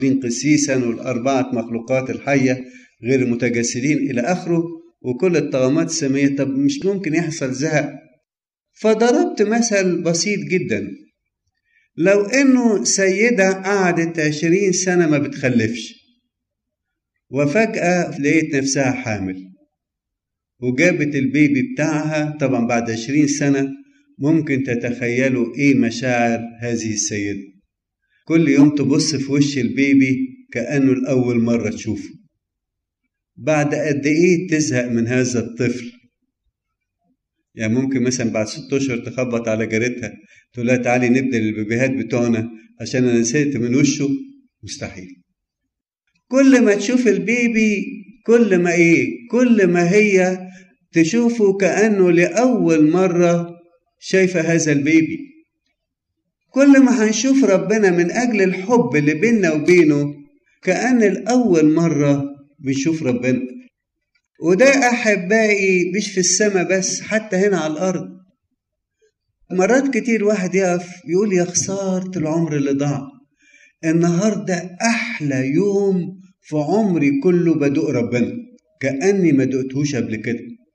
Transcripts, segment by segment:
بين قسيسا والأربعة مخلوقات الحية غير المتجسدين إلى آخره وكل الطغمات السمية طب مش ممكن يحصل زهق فضربت مثل بسيط جدا لو إنه سيدة قعدت عشرين سنة ما بتخلفش وفجأة لقيت نفسها حامل وجابت البيبي بتاعها طبعا بعد عشرين سنة ممكن تتخيلوا ايه مشاعر هذه السيدة كل يوم تبص في وش البيبي كأنه الأول مرة تشوفه بعد قد ايه تزهق من هذا الطفل يعني ممكن مثلا بعد ست اشهر تخبط على جارتها تقول لها تعالي نبدل البيبيهات بتوعنا عشان انا نسيت من وشه مستحيل كل ما تشوف البيبي كل ما ايه كل ما هي تشوفه كأنه لأول مرة شايفة هذا البيبي كل ما هنشوف ربنا من أجل الحب اللي بيننا وبينه كأن الأول مرة بنشوف ربنا وده أحبائي مش في السماء بس حتى هنا على الأرض مرات كتير واحد يقف يقول يا خسارة العمر اللي ضاع النهاردة أحلى يوم في عمري كله بدوق ربنا كأني ما دقتهوش قبل كده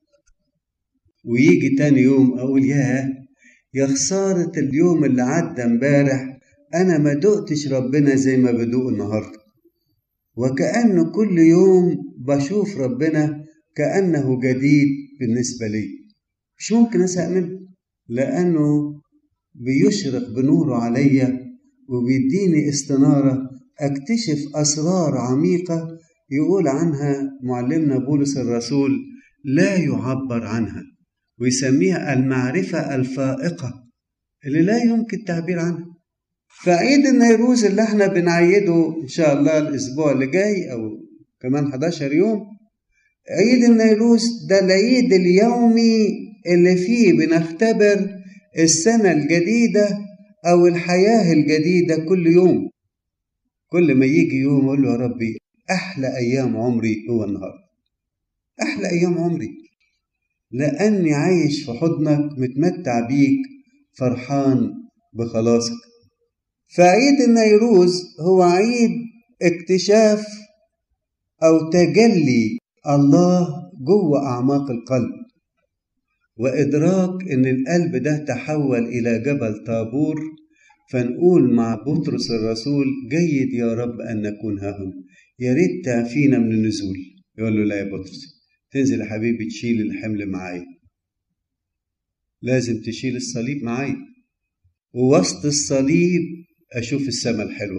ويجي تاني يوم أقول ياه يا خسارة اليوم اللي عدى امبارح أنا ما دقتش ربنا زي ما بدوق النهاردة وكأنه كل يوم بشوف ربنا كأنه جديد بالنسبة لي مش ممكن أزهق منه لأنه بيشرق بنوره عليا وبيديني استنارة أكتشف أسرار عميقة يقول عنها معلمنا بولس الرسول لا يعبر عنها ويسميها المعرفة الفائقة اللي لا يمكن التعبير عنها فعيد النيروز اللي احنا بنعيده ان شاء الله الاسبوع اللي جاي او كمان 11 يوم عيد النيروز ده العيد اليومي اللي فيه بنختبر السنة الجديدة أو الحياة الجديدة كل يوم كل ما يجي يوم أقول له يا ربي أحلى أيام عمري هو النهاردة أحلى أيام عمري لأني عايش في حضنك متمتع بيك فرحان بخلاصك فعيد النيروز هو عيد اكتشاف أو تجلي الله جوه أعماق القلب وإدراك إن القلب ده تحول إلى جبل طابور فنقول مع بطرس الرسول جيد يا رب أن نكون ها هنا يا ريت تعفينا من النزول يقول له لا يا بطرس تنزل يا حبيبي تشيل الحمل معايا لازم تشيل الصليب معايا ووسط الصليب أشوف السماء الحلوة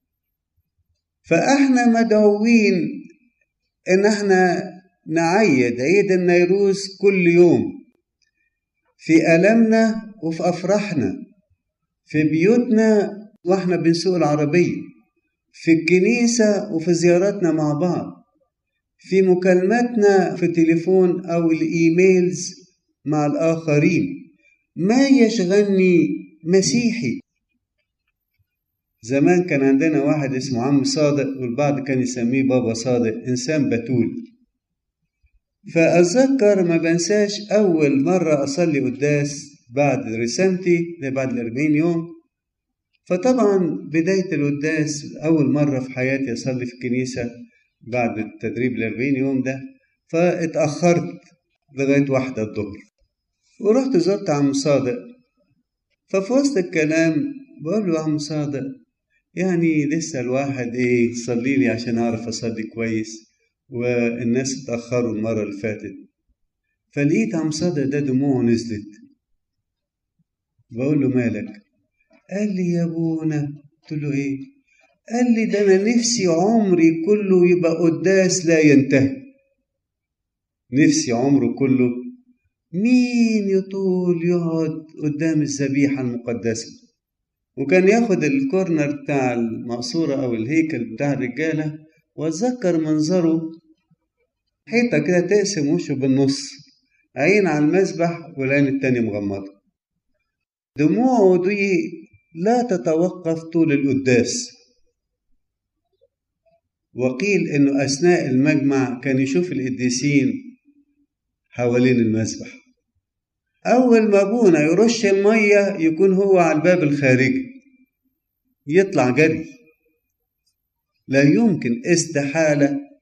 فإحنا مدعوين إن إحنا نعيد عيد النيروز كل يوم في ألمنا وفي أفراحنا في بيوتنا وإحنا بنسوق العربية في الكنيسة وفي زياراتنا مع بعض في مكالماتنا في التليفون أو الإيميلز مع الآخرين ما يشغلني مسيحي زمان كان عندنا واحد اسمه عم صادق والبعض كان يسميه بابا صادق إنسان بتول فأتذكر ما بنساش أول مرة أصلي قداس بعد رسالتي بعد الأربعين يوم فطبعا بداية القداس أول مرة في حياتي أصلي في الكنيسة بعد التدريب الأربعين يوم ده فاتأخرت لغاية واحدة الظهر ورحت زرت عم صادق ففي وسط الكلام بقول له عم صادق يعني لسه الواحد ايه صلي لي عشان اعرف اصلي كويس والناس اتأخروا المرة اللي فاتت فلقيت عم صادق ده دموعه نزلت بقول له مالك قال لي يا ابونا قلت له ايه قال لي ده انا نفسي عمري كله يبقى قداس لا ينتهي نفسي عمره كله مين يطول يقعد قدام الذبيحة المقدسة وكان ياخد الكورنر بتاع المقصورة أو الهيكل بتاع الرجالة وأتذكر منظره حيطة كده تقسم وشه بالنص عين على المسبح والعين التانية مغمضة دموعه دي لا تتوقف طول القداس وقيل انه اثناء المجمع كان يشوف القديسين حوالين المسبح اول ما ابونا يرش الميه يكون هو على الباب الخارجي يطلع جري لا يمكن استحالة